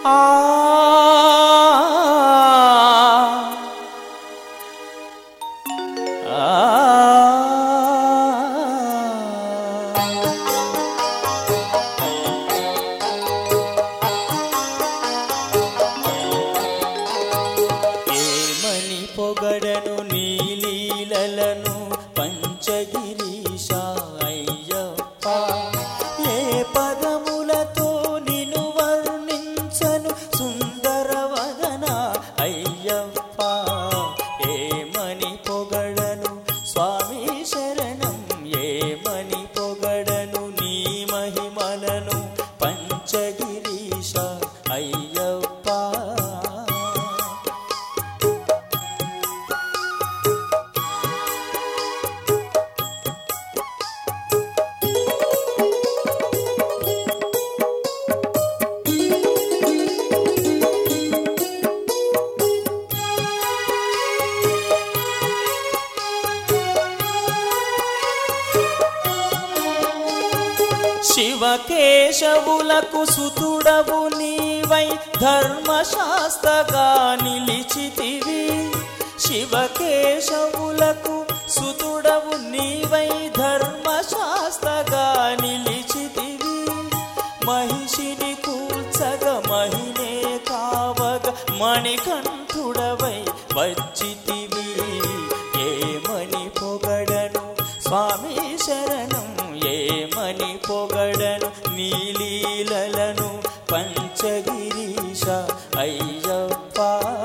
ఆ ఆ ఏమని పొగడను నీలీలలను పంచగిరీశ అయ్యప్ప ఏ పదములతో నిను వర్ణించను సుందరవదన అయ్యప్ప ఏమని పొగడను స్వామి శరణం ఏమని పొగడను నీ మహిమలను పంచగిరీశ అయ్యప్ప శివకేశవులకు సుతుడవు నీవై ధర్మశాస్త్రగా నిలిచితివి శివకేశవులకు సుతుడవు నీవై ధర్మశాస్త్రగా నిలిచితివి మహిషిని కూల్చగ మహినే కావగ మణికంఠుడవై వచ్చితివి ఏమని పొగడను స్వామి శరణం ఏమని పొగడను నీలీలలను పంచగిరీశ అయ్యప్ప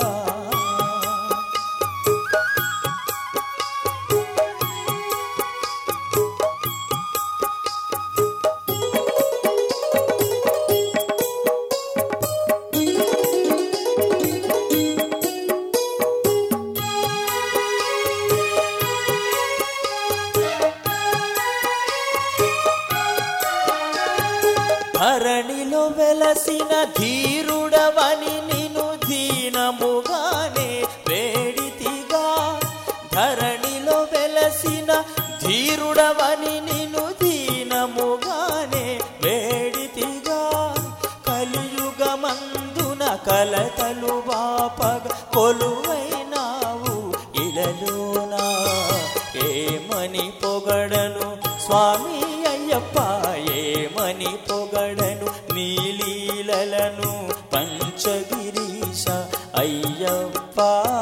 ధరణిలో వెలసిన ధీరుడవని నిను దీనముగానే వేడితిగా ధరణిలో వెలసిన ధీరుడవని నిను దీనముగానే వేడితిగా కలియుగమందున కలతలు బాపగ కొలువైనావు ఇలలోనా ఏమని పొగడను స్వామి అయ్యప్ప ఏమని పొగడను నీలీలలను పంచగిరీశ అయ్యప్ప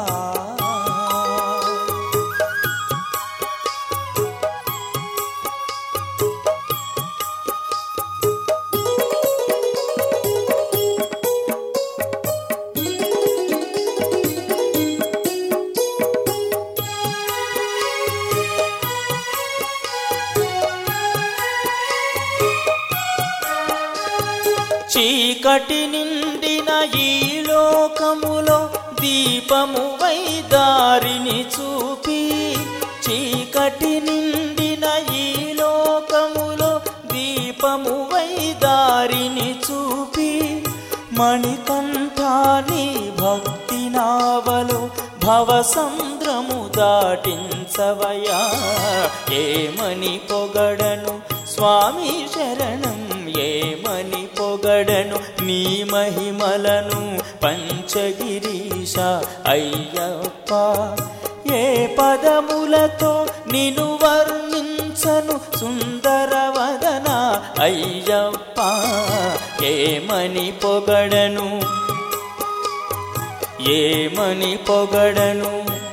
చీకటి నిండిన ఈ లోకములో దీపము వై దారిని చూపి చీకటి నిండిన ఈ లోకములో దీపము వై దారిని చూపి మణికంఠాని భక్తి నావలు భవసంద్రము దాటించవయా ఏమని పొగడను స్వామి శరణం ఏమని పొగడను నీ మహిమలను పంచగిరీశ అయ్యప్ప ఏ పదములతో నిను వర్ణించను సుందరవదన అయ్యప్ప ఏమని పొగడను ఏమని పొగడను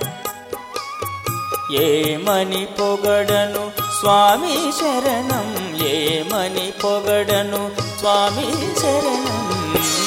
ఏమని పొగడను స్వామి శరణం ఏమని పొగడను స్వామి శరణం